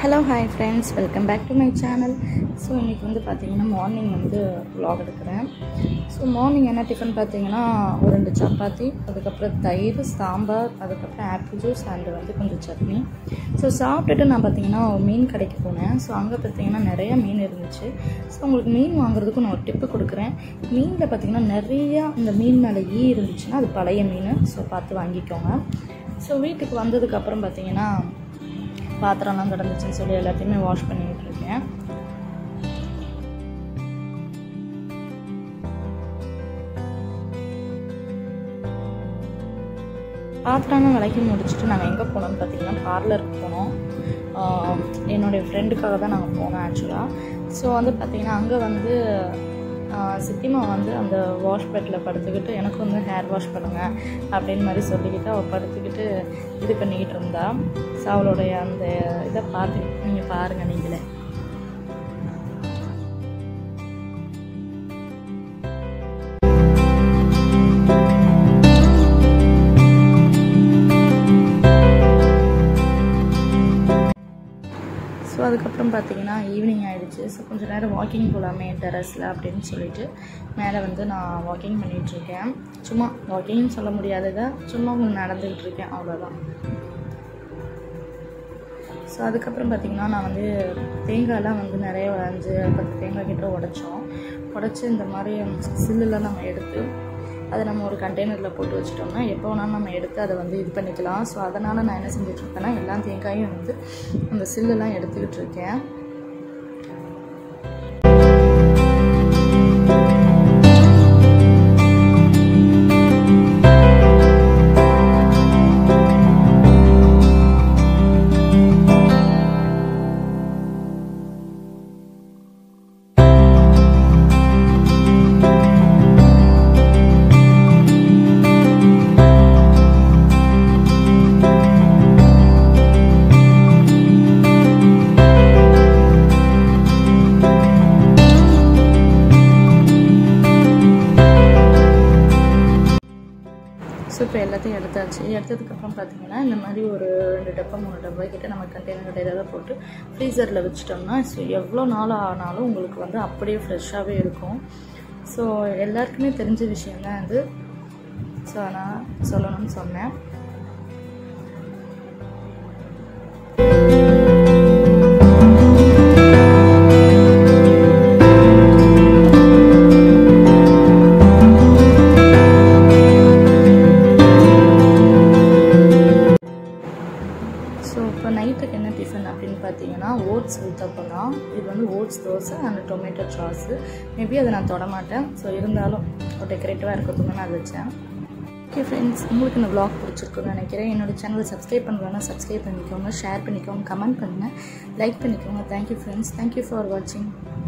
hello hi friends welcome back to my channel so இன்றைக்கி வந்து பார்த்திங்கன்னா மார்னிங் வந்து vlog எடுக்கிறேன் ஸோ மார்னிங் என்ன டிஃபன் பார்த்தீங்கன்னா ஒரு ரெண்டு சப்பாத்தி அதுக்கப்புறம் தயிர் சாம்பார் அதுக்கப்புறம் ஆப்பிள் ஜூஸ் அண்டு வந்து கொஞ்சம் சட்னி ஸோ சாப்பிட்டுட்டு நான் பார்த்தீங்கன்னா மீன் கடைக்கு போனேன் ஸோ அங்கே பார்த்தீங்கன்னா நிறைய மீன் இருந்துச்சு ஸோ உங்களுக்கு மீன் வாங்குறதுக்கு நான் ஒரு டிப்பு கொடுக்குறேன் மீனில் பார்த்தீங்கன்னா நிறையா இந்த மீன் மேலே ஈ இருந்துச்சுன்னா அது பழைய மீன் ஸோ பார்த்து வாங்கிக்கோங்க ஸோ வீட்டுக்கு வந்ததுக்கப்புறம் பார்த்தீங்கன்னா பாத்திரம்லாம் கிடந்துச்சுன்னு சொல்லி எல்லாத்தையுமே வாஷ் பண்ணிட்டு இருக்கேன் பாத்திரம்லாம் விளக்கி முடிச்சுட்டு நாங்கள் எங்கே போனோம்னு பார்த்தீங்கன்னா பார்லருக்கு போனோம் ஆஹ் என்னுடைய ஃப்ரெண்டுக்காக தான் நாங்கள் போனோம் ஆக்சுவலாக ஸோ வந்து பார்த்தீங்கன்னா அங்கே வந்து ஆஹ் சித்திமா வந்து அந்த வாஷ் பெட்டில் படுத்துக்கிட்டு எனக்கு வந்து ஹேர் வாஷ் பண்ணுங்க அப்படின்னு மாதிரி சொல்லிக்கிட்டு அவள் படுத்துக்கிட்டு இது பண்ணிக்கிட்டு இருந்தா ஸோ அவளுடைய அந்த இதை பார்த்து நீங்கள் பாருங்கள் நீங்களே ஸோ அதுக்கப்புறம் பார்த்தீங்கன்னா ஈவினிங் ஆகிடுச்சு ஸோ கொஞ்சம் நேரம் வாக்கிங் போகலாமே டெரஸில் அப்படின்னு சொல்லிட்டு மேலே வந்து நான் வாக்கிங் பண்ணிகிட்ருக்கேன் சும்மா வாக்கிங்னு சொல்ல முடியாததை சும்மா நடந்துக்கிட்டு இருக்கேன் அவ்வளோதான் ஸோ அதுக்கப்புறம் பார்த்திங்கன்னா நான் வந்து தேங்காயெல்லாம் வந்து நிறைய ஒரு அஞ்சு பத்து தேங்காய் கிட்ட உடைச்சோம் உடச்சி இந்த மாதிரி சில்லுலாம் நம்ம எடுத்து அதை நம்ம ஒரு கண்டெய்னரில் போட்டு வச்சிட்டோம்னா எப்போ வேணாலும் நம்ம எடுத்து அதை வந்து இது பண்ணிக்கலாம் ஸோ அதனால் நான் என்ன செஞ்சிட்ருக்கேன்னா எல்லா தேங்காயும் வந்து அந்த சில்லுலாம் எடுத்துக்கிட்டு இருக்கேன் ஸோ இப்போ எல்லாத்தையும் எடுத்தாச்சு எடுத்ததுக்கப்புறம் பார்த்தீங்கன்னா இந்த மாதிரி ஒரு ரெண்டு டப்பா மூணு டப்பா கிட்ட நம்ம கண்டெய்னர் கண்டெய்னராக போட்டு ஃப்ரீசரில் வச்சிட்டோம்னா ஸோ எவ்வளோ நாள் ஆனாலும் உங்களுக்கு வந்து அப்படியே ஃப்ரெஷ்ஷாகவே இருக்கும் ஸோ எல்லாருக்குமே தெரிஞ்ச விஷயம்தான் இது ஸோ நான் சொல்லணும்னு சொன்னேன் ஸோ இப்போ நைட்டுக்கு என்ன டிஃபன் அப்படின்னு பார்த்தீங்கன்னா ஓட்ஸ் ஊற்றப்போலாம் இது வந்து oats dosa and tomato sauce maybe அதை நான் தொட மாட்டேன் ஸோ இருந்தாலும் ஒரு டெக்கரேட்டிவாக இருக்கட்டும் நான் அதை வச்சேன் ஓகே ஃப்ரெண்ட்ஸ் உங்களுக்கு இந்த vlog பிடிச்சிருக்குன்னு நினைக்கிறேன் என்னோட சேனலை சப்ஸ்கிரைப் பண்ணுறேன்னா சப்ஸ்கிரைப் பண்ணிக்கோங்க ஷேர் பண்ணிக்கோங்க கமெண்ட் பண்ணுங்கள் லைக் பண்ணிக்கோங்க தேங்க்யூ ஃப்ரெண்ட்ஸ் தேங்க்யூ ஃபார் வாட்சிங்